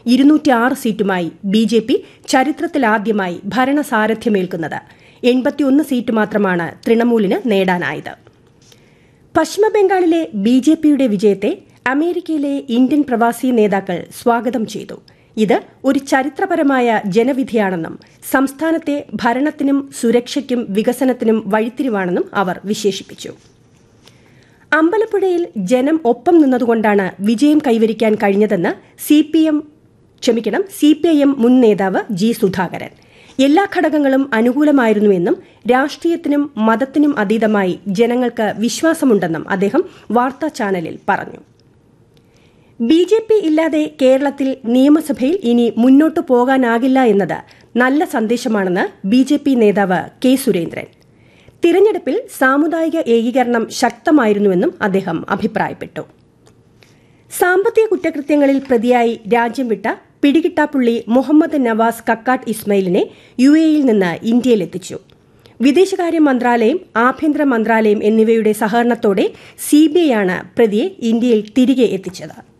ഇരുന്നൂറ്റിയാറ് സീറ്റുമായി B J P ചരിത്രത്തിലാദ്യമായി ഭരണസാരഥ്യമേൽക്കുന്നത് എൺപത്തിയൊന്ന് സീറ്റ് മാത്രമാണ് തൃണമൂലിന് നേടാനായത് പശ്ചിമബംഗാളിലെ ബി ജെ പിയുടെ വിജയത്തെ അമേരിക്കയിലെ ഇന്ത്യൻ പ്രവാസി നേതാക്കൾ സ്വാഗതം ചെയ്തു ഇത് ഒരു ചരിത്രപരമായ ജനവിധിയാണെന്നും സംസ്ഥാനത്തെ ഭരണത്തിനും സുരക്ഷയ്ക്കും വികസനത്തിനും വഴിത്തിരിവാണെന്നും അവർ വിശേഷിപ്പിച്ചു അമ്പലപ്പുഴയിൽ ജനം ഒപ്പം നിന്നതുകൊണ്ടാണ് വിജയം കൈവരിക്കാൻ കഴിഞ്ഞതെന്ന് സി പി എം ക്ഷമിക്കണം സി പി ഐ എം മുൻ നേതാവ് ജി സുധാകരൻ എല്ലാ ഘടകങ്ങളും അനുകൂലമായിരുന്നുവെന്നും രാഷ്ട്രീയത്തിനും മതത്തിനും അതീതമായി ജനങ്ങൾക്ക് വിശ്വാസമുണ്ടെന്നും അദ്ദേഹം വാർത്താ ചാനലിൽ പറഞ്ഞു ബി ജെ പി ഇല്ലാതെ കേരളത്തിൽ നിയമസഭയിൽ ഇനി മുന്നോട്ടു പോകാനാകില്ല എന്നത് നല്ല സന്ദേശമാണെന്ന് ബി ജെ പി നേതാവ് കെ സുരേന്ദ്രൻ തിരഞ്ഞെടുപ്പിൽ സാമുദായിക ഏകീകരണം ശക്തമായിരുന്നുവെന്നും അദ്ദേഹം അഭിപ്രായപ്പെട്ടു സാമ്പത്തിക കുറ്റകൃത്യങ്ങളിൽ പ്രതിയായി രാജ്യം വിട്ട പിടികിട്ടാപ്പുള്ളി മുഹമ്മദ് നവാസ് കക്കാട്ട് ഇസ്മയിലിനെ യു എയിൽ നിന്ന് ഇന്ത്യയിലെത്തിച്ചു വിദേശകാര്യ മന്ത്രാലയം ആഭ്യന്തര മന്ത്രാലയം എന്നിവയുടെ സഹകരണത്തോടെ സിബിഐയാണ് പ്രതിയെ ഇന്ത്യയിൽ തിരികെ എത്തിച്ചത്